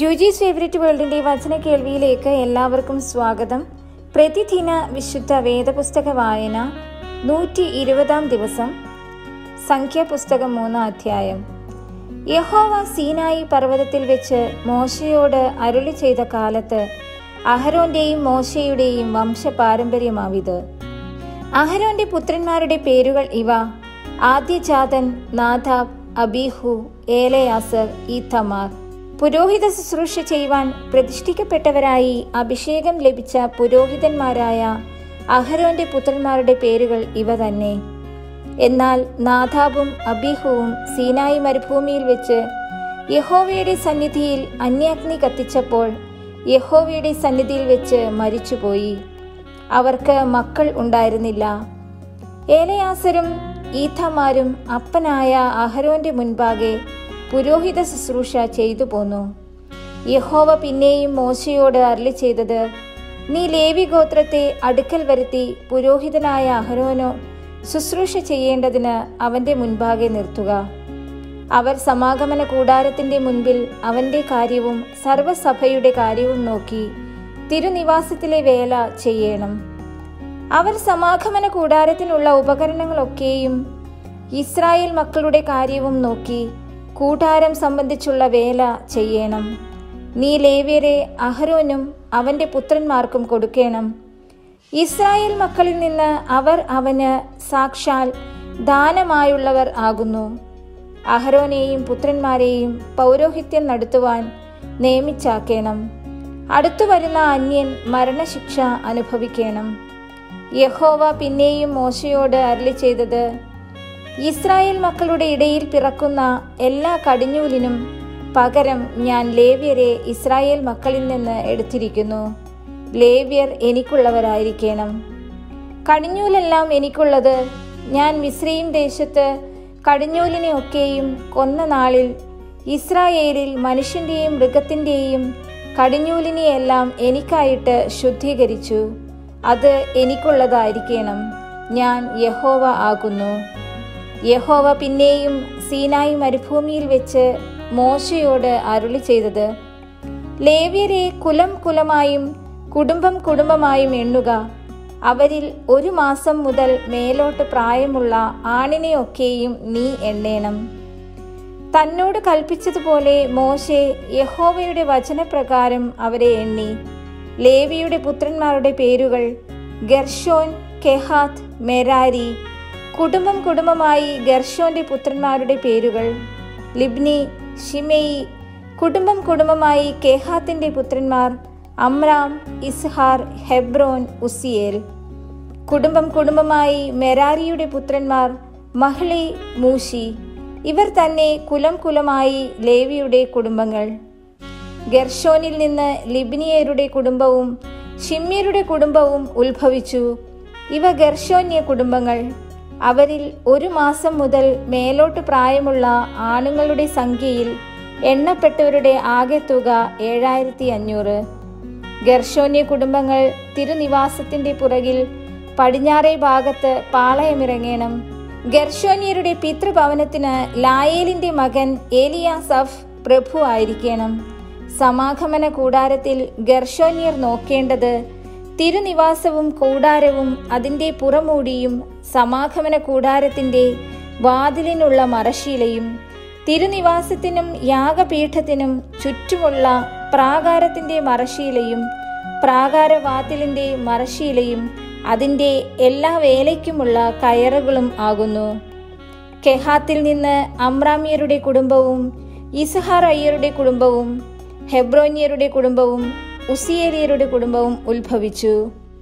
ജൂജീസ് favourite വേൾഡിന്റെ വചന കേൾവിയിലേക്ക് എല്ലാവർക്കും സ്വാഗതം പ്രതിദിന വിശുദ്ധ വേദപുസ്തക വായന നൂറ്റി ഇരുപതാം ദിവസം സംഖ്യാപുസ്തകം മൂന്നാം അധ്യായം യഹോവ സീനായി പർവ്വതത്തിൽ വെച്ച് മോശയോട് അരുളി ചെയ്ത കാലത്ത് അഹരോന്റെയും മോശയുടെയും വംശപാരമ്പര്യമാവിത് അഹരോന്റെ പുത്രന്മാരുടെ പേരുകൾ ഇവ ആദ്യജാതൻ നാദാബ് അബീഹു ഏലയാസർ ഈത്തമാർ പുരോഹിത ശുശ്രൂഷ ചെയ്യുവാൻ പ്രതിഷ്ഠിക്കപ്പെട്ടവരായി അഭിഷേകം ലഭിച്ച പുരോഹിതന്മാരായ അഹരോന്റെ പുത്രന്മാരുടെ പേരുകൾ ഇവ തന്നെ എന്നാൽ നാദാബും അബീഹുവും സീനായി മരുഭൂമിയിൽ വെച്ച് യഹോവയുടെ സന്നിധിയിൽ അന്യാഗ്നി കത്തിച്ചപ്പോൾ യഹോവയുടെ സന്നിധിയിൽ വെച്ച് മരിച്ചുപോയി അവർക്ക് മക്കൾ ഉണ്ടായിരുന്നില്ല ഏലയാസരും ഈഥമാരും അപ്പനായ അഹരോന്റെ മുൻപാകെ പുരോഹിത ശുശ്രൂഷ ചെയ്തു പോന്നു യഹോവ പിന്നെയും മോശയോട് അരളി ചെയ്തത് നീ ലേവി ഗോത്രത്തെ അടുക്കൽ വരുത്തി പുരോഹിതനായ അഹരോനോ ശുശ്രൂഷ ചെയ്യേണ്ടതിന് അവന്റെ മുൻപാകെ നിർത്തുക അവർ സമാഗമന കൂടാരത്തിന്റെ മുൻപിൽ അവന്റെ കാര്യവും സർവസഭയുടെ കാര്യവും നോക്കി തിരുനിവാസത്തിലെ വേല ചെയ്യണം അവർ സമാഗമന കൂടാരത്തിനുള്ള ഉപകരണങ്ങളൊക്കെയും ഇസ്രായേൽ മക്കളുടെ കാര്യവും നോക്കി കൂടാരം സംബന്ധിച്ചുള്ള വേല ചെയ്യണം നീ ലേവ്യരെ അഹരോനും അവന്റെ പുത്രന്മാർക്കും കൊടുക്കണം ഇസ്രായേൽ മക്കളിൽ നിന്ന് അവർ അവന് സാക്ഷാൽ ദാനമായുള്ളവർ ആകുന്നു അഹരോനെയും പുത്രന്മാരെയും പൗരോഹിത്യം നടത്തുവാൻ നിയമിച്ചാക്കേണം അടുത്തു വരുന്ന അന്യൻ മരണശിക്ഷ അനുഭവിക്കണം യഹോവ പിന്നെയും മോശയോട് അരളി ചെയ്തത് ഇസ്രായേൽ മക്കളുടെ ഇടയിൽ പിറക്കുന്ന എല്ലാ കടിഞ്ഞൂലിനും പകരം ഞാൻ ലേവ്യരെ ഇസ്രായേൽ മക്കളിൽ നിന്ന് എടുത്തിരിക്കുന്നു ലേവ്യർ എനിക്കുള്ളവരായിരിക്കണം കടിഞ്ഞൂലെല്ലാം എനിക്കുള്ളത് ഞാൻ മിശ്രയും ദേശത്ത് കടിഞ്ഞൂലിനെ ഒക്കെയും കൊന്ന നാളിൽ ഇസ്രായേലിൽ മനുഷ്യന്റെയും മൃഗത്തിന്റെയും കടിഞ്ഞൂലിനെയെല്ലാം എനിക്കായിട്ട് ശുദ്ധീകരിച്ചു അത് എനിക്കുള്ളതായിരിക്കണം ഞാൻ യഹോവ ആകുന്നു യഹോവ പിന്നെയും സീനായി മരുഭൂമിയിൽ വെച്ച് മോശയോട് അരുളി ചെയ്തത് ലേവ്യരെ കുലം കുലമായും കുടുംബം കുടുംബമായും എണ്ണുക അവരിൽ ഒരു മാസം മുതൽ മേലോട്ട് പ്രായമുള്ള ആണിനെയൊക്കെയും നീ എണ്ണേണം തന്നോട് കൽപ്പിച്ചതുപോലെ മോശെ യഹോവയുടെ വചനപ്രകാരം അവരെ എണ്ണി ലേവിയുടെ പുത്രന്മാരുടെ പേരുകൾ ഗർഷോൻ കെഹാത്ത് മെരാരി കുടുംബം കുടുംബമായി ഗർഷോന്റെ പുത്രന്മാരുടെ പേരുകൾ ലിബ്നി ഷിമെയി കുടുംബം കുടുംബമായി കേഹാത്തിന്റെ പുത്രന്മാർ അമ്രാം ഇസ്ഹാർ ഹെബ്രോൻ ഉസിയേൽ കുടുംബം കുടുംബമായി മെരാരിയുടെ പുത്രന്മാർ മഹ്ലി മൂഷി ഇവർ തന്നെ കുലം കുലമായി ലേവിയുടെ കുടുംബങ്ങൾ ഗർഷോനിൽ നിന്ന് ലിബിനിയരുടെ കുടുംബവും ഷിമ്യരുടെ കുടുംബവും ഉത്ഭവിച്ചു ഇവ ഗർഷോന്യ കുടുംബങ്ങൾ അവരിൽ ഒരു മാസം മുതൽ മേലോട്ട് പ്രായമുള്ള ആണുങ്ങളുടെ സംഖ്യയിൽ എണ്ണപ്പെട്ടവരുടെ ആകെ തുക ഏഴായിരത്തി അഞ്ഞൂറ് ഗർഷോന്യ കുടുംബങ്ങൾ തിരുനിവാസത്തിന്റെ പുറകിൽ പടിഞ്ഞാറേ ഭാഗത്ത് പാളയമിറങ്ങണം ഗർഷോന്യരുടെ പിതൃഭവനത്തിന് ലായേലിന്റെ മകൻ ഏലിയാസഫ് പ്രഭു ആയിരിക്കണം സമാഗമന കൂടാരത്തിൽ ഗർഷോന്യർ നോക്കേണ്ടത് തിരുനിവാസവും കൂടാരവും അതിന്റെ പുറമൂടിയും സമാഗമന കൂടാരത്തിന്റെ വാതിലിനുള്ള മറശീലയും തിരുനിവാസത്തിനും യാഗപീഠത്തിനും ചുറ്റുമുള്ള പ്രാകാരത്തിന്റെ മറശീലയും പ്രാകാരവാതിലിന്റെ മറശീലയും അതിന്റെ എല്ലാ വേലയ്ക്കുമുള്ള കയറുകളും ആകുന്നു കെഹാത്തിൽ നിന്ന് അമ്രാമ്യരുടെ കുടുംബവും ഇസഹാർ അയ്യരുടെ കുടുംബവും ഹെബ്രോന്യരുടെ കുടുംബവും ഉസിയേലിയരുടെ കുടുംബവും ഉത്ഭവിച്ചു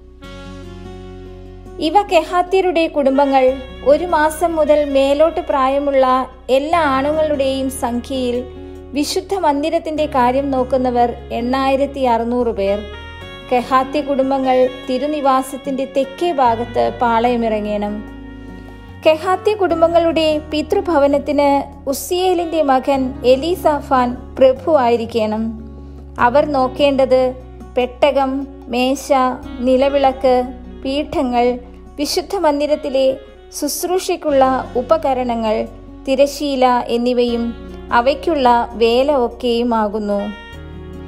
ഇവ കെഹാത്യരുടെ കുടുംബങ്ങൾ ഒരു മാസം മുതൽ മേലോട്ട് പ്രായമുള്ള എല്ലാ ആണുങ്ങളുടെയും സംഖ്യയിൽ വിശുദ്ധ മന്ദിരത്തിന്റെ കാര്യം നോക്കുന്നവർ എണ്ണായിരത്തി അറുന്നൂറ് പേർ കെഹാത്യ കുടുംബങ്ങൾ തിരുനിവാസത്തിന്റെ തെക്കേ ഭാഗത്ത് പാളയമിറങ്ങണം കെഹാത്യ കുടുംബങ്ങളുടെ പിതൃഭവനത്തിന് ഉസിയേലിന്റെ മകൻ എലീസാഫാൻ പ്രഭു ആയിരിക്കണം അവർ നോക്കേണ്ടത് പെട്ടകം മേശ നിലവിളക്ക് പീഠങ്ങൾ വിശുദ്ധ മന്ദിരത്തിലെ ശുശ്രൂഷയ്ക്കുള്ള ഉപകരണങ്ങൾ തിരശീല എന്നിവയും അവയ്ക്കുള്ള വേല ഒക്കെയുമാകുന്നു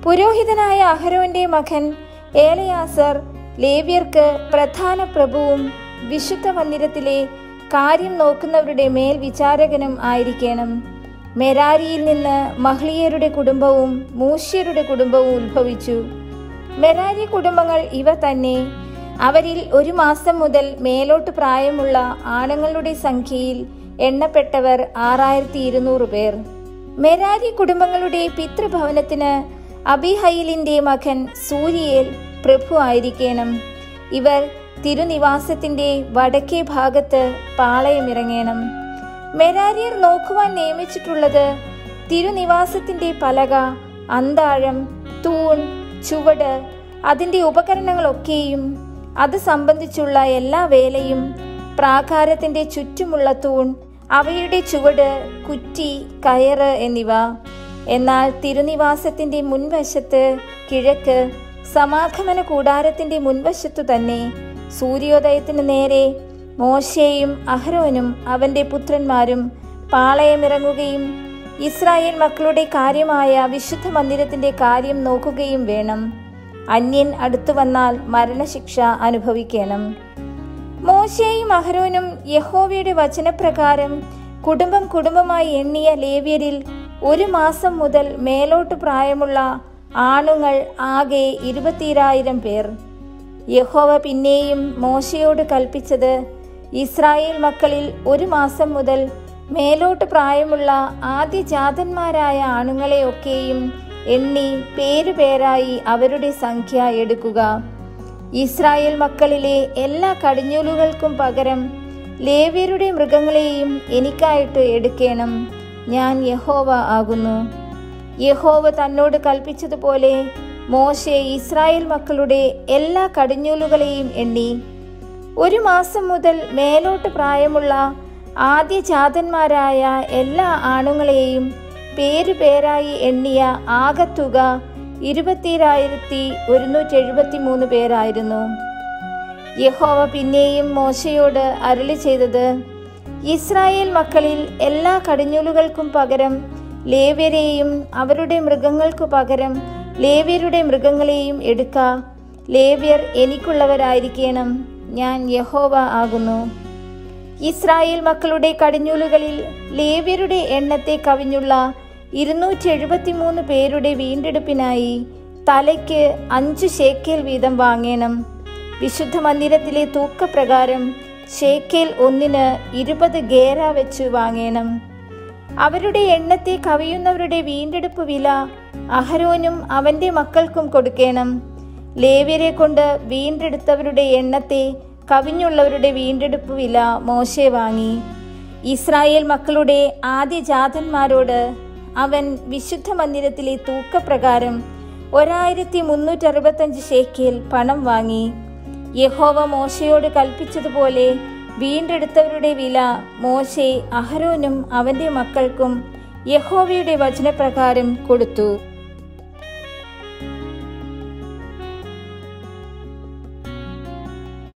പുരോഹിതനായ അഹരോന്റെ മകൻ ഏലയാസർ ലേവ്യർക്ക് പ്രധാന പ്രഭുവും വിശുദ്ധ മന്ദിരത്തിലെ കാര്യം നോക്കുന്നവരുടെ മേൽ വിചാരകനും ആയിരിക്കണം മെരാരിയിൽ നിന്ന് മഹ്ലിയരുടെ കുടുംബവും മൂഷ്യരുടെ കുടുംബവും ഉത്ഭവിച്ചു മെരാരി കുടുംബങ്ങൾ ഇവ തന്നെ അവരിൽ ഒരു മാസം മുതൽ മേലോട്ട് പ്രായമുള്ള ആണുങ്ങളുടെ സംഖ്യയിൽ എണ്ണപ്പെട്ടവർ ആറായിരത്തി ഇരുന്നൂറ് പേർ മെരാരി കുടുംബങ്ങളുടെ പിതൃഭവനത്തിന് അബിഹയിലിന്റെ മകൻ സൂര്യയിൽ പ്രഭു ആയിരിക്കണം ഇവർ തിരുനിവാസത്തിന്റെ വടക്കേ ഭാഗത്ത് പാളയമിറങ്ങണം മെരാരിയർ നോക്കുവാൻ നിയമിച്ചിട്ടുള്ളത് തിരുനിവാസത്തിന്റെ പലക അന്താഴം തൂൺ ചുവട് അതിന്റെ ഉപകരണങ്ങളൊക്കെയും അത് സംബന്ധിച്ചുള്ള എല്ലാ വേലയും പ്രാകാരത്തിന്റെ ചുറ്റുമുള്ള തൂൺ അവയുടെ ചുവട് കുറ്റി കയറ് എന്നിവ എന്നാൽ തിരുനിവാസത്തിന്റെ മുൻവശത്ത് കിഴക്ക് സമാഗമന കൂടാരത്തിന്റെ മുൻവശത്തു തന്നെ സൂര്യോദയത്തിന് നേരെ മോശയും അഹ്രോനും അവന്റെ പുത്രന്മാരും പാളയമിറങ്ങുകയും ഇസ്രായേൽ മക്കളുടെ കാര്യമായ വിശുദ്ധ മന്ദിരത്തിന്റെ കാര്യം നോക്കുകയും വേണം അന്യൻ അടുത്തു വന്നാൽ മരണശിക്ഷ അനുഭവിക്കണം മോശയും അഹരോനും യഹോവയുടെ വചനപ്രകാരം കുടുംബം കുടുംബമായി എണ്ണിയ ലേവ്യരിൽ ഒരു മാസം മുതൽ മേലോട്ട് പ്രായമുള്ള ആണുങ്ങൾ ആകെ ഇരുപത്തിരായിരം പേർ യഹോവ പിന്നെയും മോശയോട് കൽപ്പിച്ചത് ഇസ്രായേൽ മക്കളിൽ ഒരു മാസം മുതൽ മേലോട്ട് പ്രായമുള്ള ആദ്യജാതന്മാരായ ആണുങ്ങളെയൊക്കെയും എണ്ണി പേരുപേരായി അവരുടെ സംഖ്യ എടുക്കുക ഇസ്രായേൽ മക്കളിലെ എല്ലാ കടിഞ്ഞൂലുകൾക്കും പകരം ലേവ്യരുടെ മൃഗങ്ങളെയും എനിക്കായിട്ട് എടുക്കണം ഞാൻ യഹോവ ആകുന്നു യഹോവ തന്നോട് കൽപ്പിച്ചതുപോലെ മോശെ ഇസ്രായേൽ മക്കളുടെ എല്ലാ കടിഞ്ഞൂലുകളെയും എണ്ണി ഒരു മാസം മുതൽ മേലോട്ട് പ്രായമുള്ള ആദ്യജാതന്മാരായ എല്ലാ ആണുങ്ങളെയും പേരുപേരായി എണ്ണിയ ആകത്തുക ഇരുപത്തിരായിരത്തി ഒരുന്നൂറ്റി എഴുപത്തി മൂന്ന് പേരായിരുന്നു യഹോവ പിന്നെയും മോശയോട് അരുളി ചെയ്തത് ഇസ്രായേൽ മക്കളിൽ എല്ലാ കടിഞ്ഞൂലുകൾക്കും പകരം ലേവ്യരെയും അവരുടെ മൃഗങ്ങൾക്കു പകരം ലേവ്യരുടെ മൃഗങ്ങളെയും എടുക്ക ലേവ്യർ എനിക്കുള്ളവരായിരിക്കണം ഞാൻ യഹോവ ആകുന്നു ഇസ്രായേൽ മക്കളുടെ കടിഞ്ഞൂലുകളിൽ ലേവ്യരുടെ എണ്ണത്തെ കവിഞ്ഞുള്ള ഇരുന്നൂറ്റി എഴുപത്തിമൂന്ന് പേരുടെ വീണ്ടെടുപ്പിനായി തലയ്ക്ക് അഞ്ചു ശേക്കേൽ വീതം വാങ്ങണം വിശുദ്ധ മന്ദിരത്തിലെ തൂക്കപ്രകാരം ശേക്കേൽ ഒന്നിന് ഇരുപത് ഗേര വെച്ച് വാങ്ങണം അവരുടെ എണ്ണത്തെ കവിയുന്നവരുടെ വീണ്ടെടുപ്പ് വില അഹരോനും അവന്റെ മക്കൾക്കും കൊടുക്കണം ലേവ്യരെ കൊണ്ട് വീണ്ടെടുത്തവരുടെ എണ്ണത്തെ കവിഞ്ഞുള്ളവരുടെ വീണ്ടെടുപ്പ് വില മോശെ വാങ്ങി ഇസ്രായേൽ മക്കളുടെ ആദ്യജാതന്മാരോട് അവൻ വിശുദ്ധ മന്ദിരത്തിലെ തൂക്കപ്രകാരം ഒരായിരത്തി മുന്നൂറ്റി അറുപത്തഞ്ച് ഷേക്കേൽ പണം വാങ്ങി യഹോവ മോശയോട് കൽപ്പിച്ചതുപോലെ വീണ്ടെടുത്തവരുടെ വില മോശെ അഹരോനും അവന്റെ മക്കൾക്കും യഹോവയുടെ വചനപ്രകാരം കൊടുത്തു